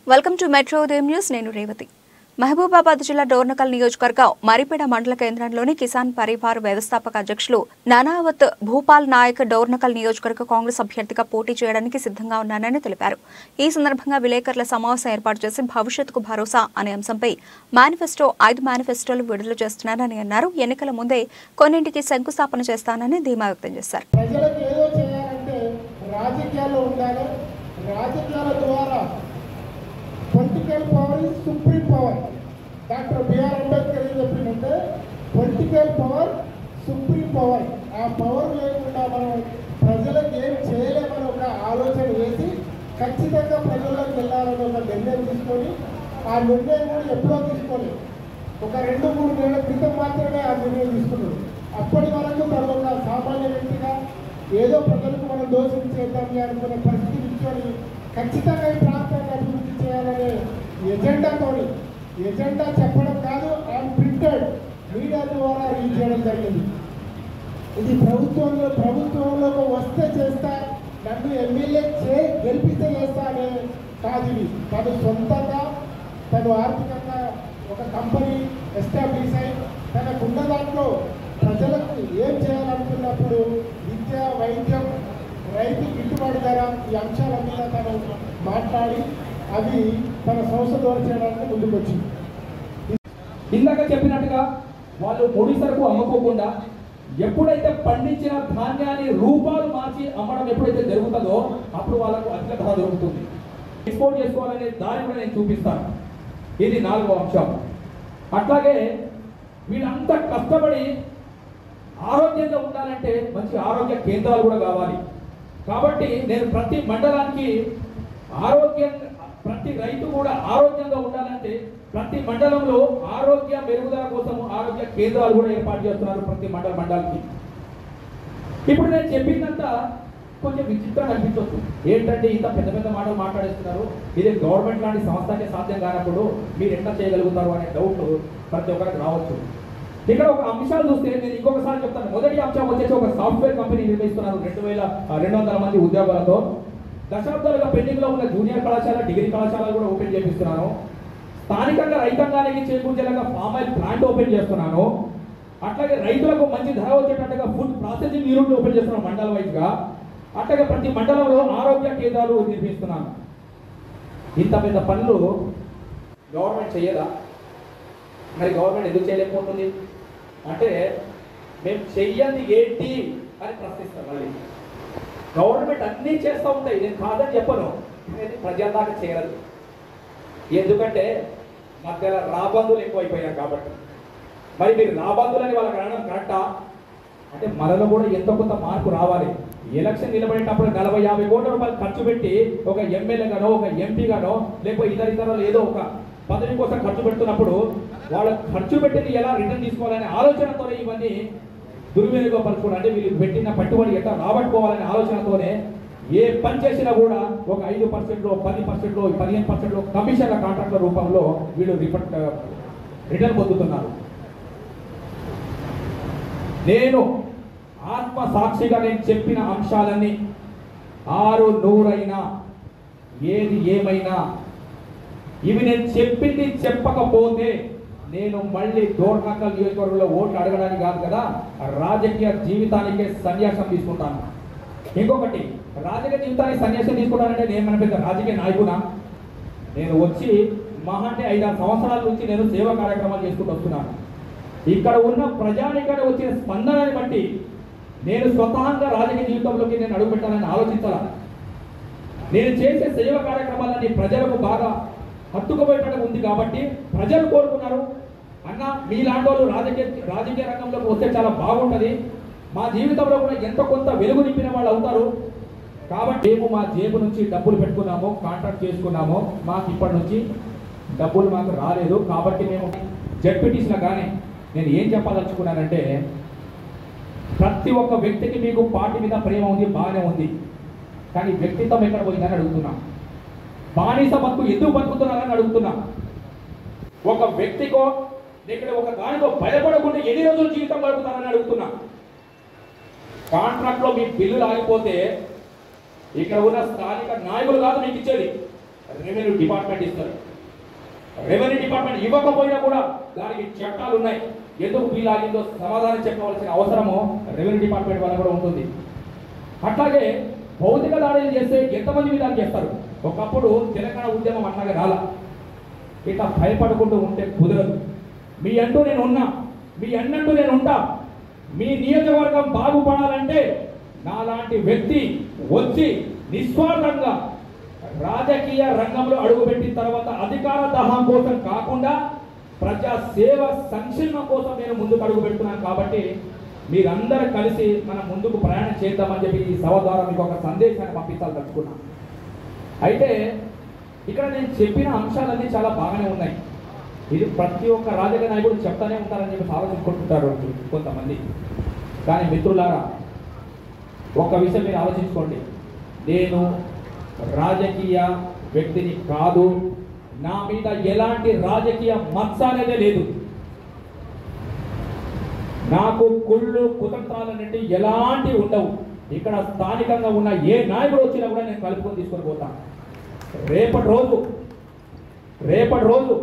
welcome to metro ఉదయం news నేను రేవతి మహబూబాబాద్ జిల్లా డోర్నకల్ నియోజకవర్గం మరిపేడ మండల కేంద్రంలోని కిసాన్ పరివార్ వ్యవస్థాపక అధ్యక్షులు నానావత్ భూపాల్ నాయక్ డోర్నకల్ నియోజకవర్గ కాంగ్రెస్ అభ్యర్థిగా పోటీ చేయడానికి సిద్ధంగా ఉన్నానని తెలిపారు ఈ సందర్భంగా విలేకరుల సమావేశం ఏర్పాటు చేసి భవిష్యత్తుకు భరోసా అనే అంశంపై మేనిఫెస్టో ఐదు మేనిఫెస్టోలు విడుదల చేస్తున్నానని అన్నారు ఎన్నికల ముందే కొన్నింటికి శంకుస్థాపన చేస్తానని ధీమా వ్యక్తం చేశారు ప్రజలకు ఏదో చేయాలంటే రాజకీయాల్లో ఉండాలి రాజకీయాల ద్వారా political power is supreme power doctor BR Ambedkar ఏం చెప్పిందంటే పొలిటికల్ పవర్ సుప్రీం పవర్ ఆ పవర్ లేకుండా మనం ప్రజలకు ఏం చేయలేమని ఒక ఆలోచన వేసి ఖచ్చితంగా ప్రజల్లోకి వెళ్ళాలని ఒక నిర్ణయం తీసుకొని ఆ నిర్ణయం కూడా ఎప్పుడో తీసుకోలేదు ఒక రెండు మూడు నెలల క్రితం మాత్రమే ఆ నిర్ణయం తీసుకున్నాడు అప్పటి వరకు తను ఒక సామాన్య వ్యక్తిగా ఏదో ప్రజలకు మనం దోషం చేద్దామని అనుకునే పరిస్థితి నిల్చొని ఖచ్చితంగా ఈ ప్రాంతాన్ని అభివృద్ధి చేయాలనే ఎజెండాతోని ఎజెండా చెప్పడం కాదు అండ్ ప్రింటెడ్ మీడియా ద్వారా రీచ్ చేయడం జరిగింది ఇది ప్రభుత్వంలో ప్రభుత్వంలోకి వస్తే చేస్తా నన్ను ఎమ్మెల్యే చే గెలిపిస్తే చేస్తా అనే కాదు ఇది తను సొంతంగా తను ఆర్థికంగా ఒక కంపెనీ ఎస్టాబ్లిష్ అయి తనకున్న దాంట్లో ప్రజలకు ఏం చేయాలనుకున్నప్పుడు విద్య వైద్యం రైతు గిట్టుబాటు ధర ఈ అంశాల మీద తను మాట్లాడి అవి తన సంస్థ ద్వారా చేయడానికి ముందుకు వచ్చింది ఇందాక చెప్పినట్టుగా వాళ్ళు ముడి సరుకు అమ్ముకోకుండా ఎప్పుడైతే పండించిన ధాన్యాన్ని రూపాలు మార్చి అమ్మడం ఎప్పుడైతే జరుగుతుందో అప్పుడు వాళ్ళకు అధిక ధర దొరుకుతుంది ఎక్స్పోర్ట్ చేసుకోవాలనే దారి కూడా నేను చూపిస్తాను ఇది నాలుగో అంశం అట్లాగే వీళ్ళంతా కష్టపడి ఆరోగ్యంగా ఉండాలంటే మంచి ఆరోగ్య కేంద్రాలు కూడా కావాలి కాబట్టి నేను ప్రతి మండలానికి ఆరోగ్యం ప్రతి రైతు కూడా ఆరోగ్యంగా ఉండాలంటే ప్రతి మండలంలో ఆరోగ్య మెరుగుదల కోసం ఆరోగ్య కేంద్రాలు కూడా ఏర్పాటు చేస్తున్నారు ప్రతి మండల మండలానికి ఇప్పుడు నేను చెప్పిందంతా కొంచెం విచిత్రంగా అనిపించవచ్చు ఏంటంటే ఇంత పెద్ద పెద్ద మాటలు మాట్లాడేస్తున్నారు ఇది గవర్నమెంట్ లాంటి సంస్థకే సాధ్యం కానప్పుడు మీరు ఎట్లా చేయగలుగుతారు అనే డౌట్ ప్రతి ఒక్కరికి రావచ్చు ఇక్కడ ఒక అంశాలు చూస్తే నేను ఇంకొకసారి చెప్తాను మొదటి అంశం వచ్చేసి ఒక సాఫ్ట్వేర్ కంపెనీ నిర్మిస్తున్నారు రెండు వేల రెండు వందల మంది ఉద్యోగాలతో దశాబ్దాలుగా పెండింగ్ లో ఉన్న జూనియర్ కళాశాల డిగ్రీ కళాశాలలు కూడా ఓపెన్ చేపిస్తున్నాను స్థానికంగా రైతాంగానికి చేకూర్చేలాగా ఫామ్ ఆయిల్ ప్లాంట్ ఓపెన్ చేస్తున్నాను అట్లాగే రైతులకు మంచి ధర వచ్చేటట్టుగా ఫుడ్ ప్రాసెసింగ్ యూనిట్ ఓపెన్ చేస్తున్నాను మండల వైజ్ గా అట్లాగే ప్రతి మండలంలో ఆరోగ్య కేంద్రాలు నిర్మిస్తున్నాను ఇంత పెద్ద పనులు గవర్నమెంట్ చేయదా మరి గవర్నమెంట్ ఎందుకు చేయలేకపోతుంది అంటే మేము చెయ్యంది ఏంటి అని ప్రశ్నిస్తాం మళ్ళీ గవర్నమెంట్ అన్నీ చేస్తూ ఉంటాయి నేను కాదని చెప్పను కానీ ప్రజల దాకా చేయలేదు ఎందుకంటే మధ్యలో రాబందులు ఎక్కువైపోయారు కాబట్టి మరి మీరు రాబందులని వాళ్ళకి అనడం కరెక్టా అంటే మనలో కూడా ఎంతో కొంత మార్పు రావాలి ఎలక్షన్ నిలబడేటప్పుడు నలభై యాభై కోట్ల రూపాయలు ఖర్చు పెట్టి ఒక ఎమ్మెల్యేగానో ఒక ఎంపీగానో లేకపోతే ఇతర ఇతరులు ఏదో ఒక పదవి కోసం ఖర్చు పెడుతున్నప్పుడు వాళ్ళ ఖర్చు పెట్టింది ఎలా రిటర్న్ తీసుకోవాలనే ఆలోచనతోనే ఇవన్నీ దుర్వినియోగపరచుకోవడం అంటే వీళ్ళు పెట్టిన పెట్టుబడి ఎట్లా రాబట్టుకోవాలనే ఆలోచనతోనే ఏ పని చేసినా కూడా ఒక ఐదు పర్సెంట్లో పది పర్సెంట్లో పదిహేను పర్సెంట్లో కమిషన్ల కాంట్రాక్ట్ల రూపంలో వీళ్ళు రిఫండ్ రిటర్న్ పొందుతున్నారు నేను ఆత్మ సాక్షిగా నేను చెప్పిన అంశాలన్నీ ఆరు నూరైనా ఏది ఏమైనా ఇవి నేను చెప్పింది చెప్పకపోతే నేను మళ్ళీ దోర్నాకల్ నియోజకవర్గంలో ఓట్లు అడగడానికి కాదు కదా రాజకీయ జీవితానికే సన్యాసం తీసుకుంటాను ఇంకొకటి రాజకీయ జీవితానికి సన్యాసం తీసుకుంటానంటే నేను మన పెద్ద రాజకీయ నాయకునా నేను వచ్చి మహా అంటే ఐదారు సంవత్సరాల నుంచి నేను సేవా కార్యక్రమాలు చేసుకుంటూ వస్తున్నాను ఇక్కడ ఉన్న ప్రజానికాన్ని వచ్చిన స్పందనని బట్టి నేను స్వతహాగా రాజకీయ జీవితంలోకి నేను అడుగు పెట్టాలని ఆలోచించాలా నేను చేసే సేవ కార్యక్రమాలన్నీ ప్రజలకు బాగా హత్తుకుపోయేటట్టు ఉంది కాబట్టి ప్రజలు కోరుకున్నారు అన్న మీలాంటి వాళ్ళు రాజకీయ రాజకీయ రంగంలోకి వస్తే చాలా బాగుంటుంది మా జీవితంలో కూడా ఎంతో కొంత వెలుగు నింపిన వాళ్ళు అవుతారు కాబట్టి మేము మా జేబు నుంచి డబ్బులు పెట్టుకున్నాము కాంట్రాక్ట్ చేసుకున్నాము మాకు ఇప్పటి నుంచి డబ్బులు మాకు రాలేదు కాబట్టి మేము జడ్పీటీసీలో కానీ నేను ఏం చెప్పదలుచుకున్నానంటే ప్రతి ఒక్క వ్యక్తికి మీకు పార్టీ మీద ప్రేమ ఉంది బాగానే ఉంది కానీ వ్యక్తిత్వం ఎక్కడ పోయిందని అడుగుతున్నా బానిస బతుకు ఎందుకు బతుకుతున్నారని అడుగుతున్నా ఒక వ్యక్తికో ఇక్కడ ఒక దానికో భయపడకుండా ఎన్ని రోజులు జీవితం గడుపుతారని అడుగుతున్నా కాంట్రాక్ట్ లో మీ బిల్లులు ఆగిపోతే ఇక్కడ ఉన్న స్థానిక నాయకులు కాదు మీకు ఇచ్చేది రెవెన్యూ డిపార్ట్మెంట్ ఇస్తారు రెవెన్యూ డిపార్ట్మెంట్ ఇవ్వకపోయినా కూడా దానికి చట్టాలు ఉన్నాయి ఎందుకు వీలాగిందో సమాధానం చెప్పవలసిన అవసరము రెవెన్యూ డిపార్ట్మెంట్ వల్ల కూడా ఉంటుంది అట్లాగే భౌతిక దాడులు చేస్తే ఎంతమంది మీద చేస్తారు ఒకప్పుడు తెలంగాణ ఉద్యమం అన్నగా రాలా ఇట్లా భయపడుకుంటూ ఉంటే కుదరదు మీ అంటూ నేను ఉన్నా మీ అన్నంటూ నేను ఉంటా మీ నియోజకవర్గం బాగుపడాలంటే నాలాంటి వ్యక్తి వచ్చి నిస్వార్థంగా రాజకీయ రంగంలో అడుగుపెట్టిన తర్వాత అధికార దహం కోసం కాకుండా ప్రజా సేవ సంక్షేమం కోసం నేను ముందుకు అడుగు పెడుతున్నాను కాబట్టి మీరందరూ కలిసి మనం ముందుకు ప్రయాణం చేద్దామని చెప్పి ఈ సభ ద్వారా మీకు ఒక సందేశాన్ని పంపించాలి తలుచుకున్నాను అయితే ఇక్కడ నేను చెప్పిన అంశాలన్నీ చాలా బాగానే ఉన్నాయి ఇది ప్రతి ఒక్క రాజకీయ నాయకుడు చెప్తానే ఉంటారని చెప్పి ఆలోచించుకుంటుంటారు కొంతమంది కానీ మిత్రులారా ఒక్క విషయం మీరు ఆలోచించుకోండి నేను రాజకీయ వ్యక్తిని కాదు నా మీద ఎలాంటి రాజకీయ మత్స అనేదే లేదు నాకు కుళ్ళు కుతంత్రాల నుండి ఎలాంటి ఉండవు ఇక్కడ స్థానికంగా ఉన్న ఏ నాయకుడు వచ్చినా కూడా నేను కలుపుకొని తీసుకొని పోతాను రేపటి రోజు రేపటి రోజు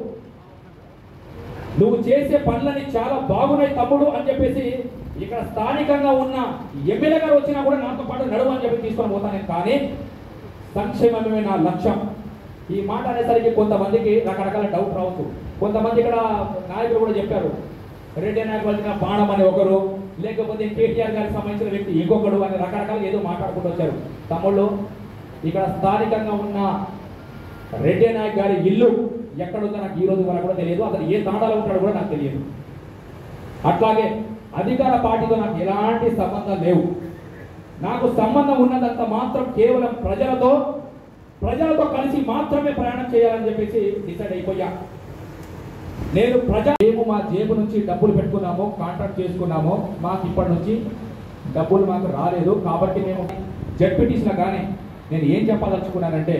నువ్వు చేసే పనులని చాలా బాగున్నాయి తమ్ముడు అని చెప్పేసి ఇక్కడ స్థానికంగా ఉన్న ఎమ్మెల్యే గారు వచ్చినా కూడా నాతో పాటు నడువు అని చెప్పి తీసుకొని పోతాను నేను కానీ సంక్షేమమే నా లక్ష్యం ఈ మాట అనేసరికి కొంతమందికి రకరకాల డౌట్ రావచ్చు కొంతమంది ఇక్కడ నాయకులు కూడా చెప్పారు రెడ్డి నాయకు వచ్చిన బాణం అనే ఒకరు లేకపోతే కేటీఆర్ గారికి సంబంధించిన వ్యక్తి ఇంకొకడు అని రకరకాల ఏదో మాట్లాడుకుంటూ వచ్చారు తమ్ముళ్ళు ఇక్కడ స్థానికంగా ఉన్న రెడ్డి నాయక్ గారి ఇల్లు ఎక్కడుందో నాకు ఈ రోజు వరకు కూడా తెలియదు అతను ఏ తాండాలో ఉంటాడో కూడా నాకు తెలియదు అట్లాగే అధికార పార్టీతో నాకు ఎలాంటి సంబంధం లేవు నాకు సంబంధం ఉన్నదంత మాత్రం కేవలం ప్రజలతో ప్రజలతో కలిసి మాత్రమే ప్రయాణం చేయాలని చెప్పేసి డిసైడ్ అయిపోయా నేను ప్రజా మేము మా జేబు నుంచి డబ్బులు పెట్టుకున్నాము కాంట్రాక్ట్ చేసుకున్నాము మాకు ఇప్పటి నుంచి డబ్బులు మాకు రాలేదు కాబట్టి మేము జడ్పీటీసిన కానీ నేను ఏం చెప్పదలుచుకున్నానంటే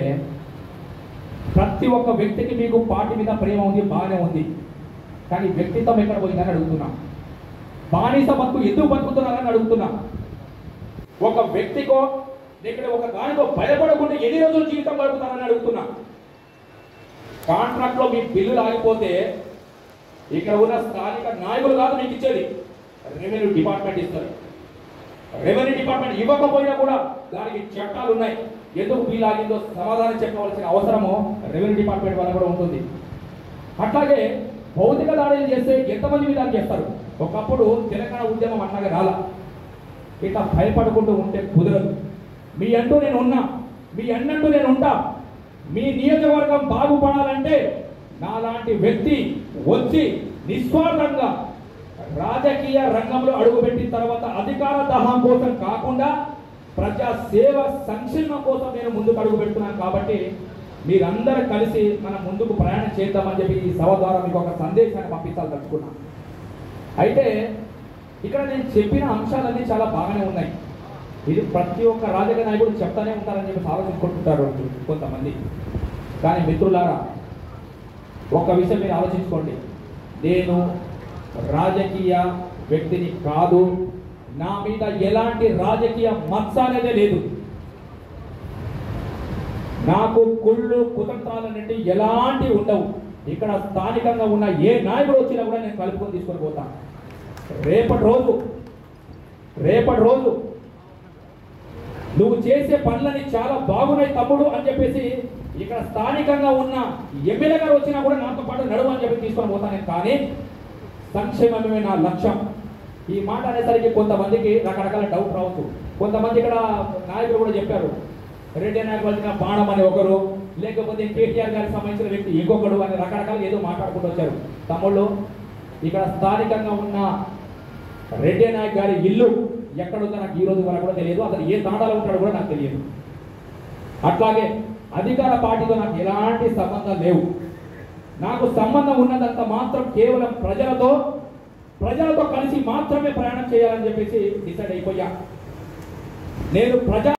ప్రతి ఒక్క వ్యక్తికి మీకు పార్టీ మీద ప్రేమ ఉంది బాగానే ఉంది కానీ వ్యక్తిత్వం ఎక్కడ పోయిందని అడుగుతున్నా బానిస బతుకు ఎందుకు బతుకుతున్నారని అడుగుతున్నా ఒక వ్యక్తికో ఇక్కడ ఒక దానికో భయపడకుండా ఎన్ని రోజులు జీవితం గడుపుతారని అడుగుతున్నా కాంట్రాక్ట్ లో మీ బిల్లులు ఆగిపోతే ఇక్కడ ఉన్న స్థానిక నాయకులు కాదు మీకు ఇచ్చేది రెవెన్యూ డిపార్ట్మెంట్ ఇస్తారు రెవెన్యూ డిపార్ట్మెంట్ ఇవ్వకపోయినా కూడా దానికి చట్టాలు ఉన్నాయి ఎందుకు వీలాగిందో సమాధానం చెప్పవలసిన అవసరము రెవెన్యూ డిపార్ట్మెంట్ వల్ల కూడా ఉంటుంది అట్లాగే భౌతిక దాడులు చేస్తే ఎంతమంది మీద చేస్తారు ఒకప్పుడు తెలంగాణ ఉద్యమం అన్నగా రాలా ఇట్లా భయపడుకుంటూ ఉంటే కుదరదు మీ అంటూ నేను ఉన్నా మీ అన్నంటూ నేను ఉంటా మీ నియోజకవర్గం బాగుపడాలంటే నాలాంటి వ్యక్తి వచ్చి నిస్వార్థంగా రాజకీయ రంగంలో అడుగుపెట్టిన తర్వాత అధికార దహం కోసం కాకుండా ప్రజా సేవ సంక్షేమం కోసం నేను ముందుకు అడుగు పెడుతున్నాను కాబట్టి మీరందరూ కలిసి మనం ముందుకు ప్రయాణం చేద్దామని చెప్పి ఈ సభ ద్వారా మీకు ఒక సందేశాన్ని పంపించాలి తలుచుకున్నాను అయితే ఇక్కడ నేను చెప్పిన అంశాలన్నీ చాలా బాగానే ఉన్నాయి ఇది ప్రతి ఒక్క రాజకీయ నాయకుడు చెప్తానే ఉంటారని చెప్పి ఆలోచించుకుంటుంటారు కొంతమంది కానీ మిత్రులారా ఒక్క విషయం మీరు ఆలోచించుకోండి నేను రాజకీయ వ్యక్తిని కాదు నా మీద ఎలాంటి రాజకీయ మత్స అనేదే లేదు నాకు కుళ్ళు కుతంత్రాల నుండి ఎలాంటి ఉండవు ఇక్కడ స్థానికంగా ఉన్న ఏ నాయకుడు వచ్చినా కూడా నేను కలుపుకొని తీసుకొని పోతాను రేపటి రోజు రేపటి రోజు నువ్వు చేసే పనులని చాలా బాగున్నాయి తమ్ముడు అని చెప్పేసి ఇక్కడ స్థానికంగా ఉన్న ఎమ్మెల్యే గారు వచ్చినా కూడా నాతో పాటు నడువు అని చెప్పి తీసుకొని పోతాను నేను కానీ సంక్షేమమే నా లక్ష్యం ఈ మాట అనేసరికి కొంతమందికి రకరకాల డౌట్ రావచ్చు కొంతమంది ఇక్కడ నాయకులు కూడా చెప్పారు రెడ్డి నాయకు వచ్చిన బాణం అనే ఒకరు లేకపోతే కేటీఆర్ గారికి సంబంధించిన వ్యక్తి ఇంకొకడు అని రకరకాల ఏదో మాట్లాడుకుంటూ వచ్చారు తమ్ముళ్ళు ఇక్కడ స్థానికంగా ఉన్న రెడ్డి నాయక్ గారి ఇల్లు ఎక్కడుందో నాకు ఈ రోజు వరకు కూడా తెలియదు అతను ఏ తాండాలో ఉంటాడో కూడా నాకు తెలియదు అట్లాగే అధికార పార్టీతో నాకు ఎలాంటి సంబంధం లేవు నాకు సంబంధం ఉన్నదంత మాత్రం కేవలం ప్రజలతో ప్రజలతో కలిసి మాత్రమే ప్రయాణం చేయాలని చెప్పేసి డిసైడ్ అయిపోయా నేను ప్రజా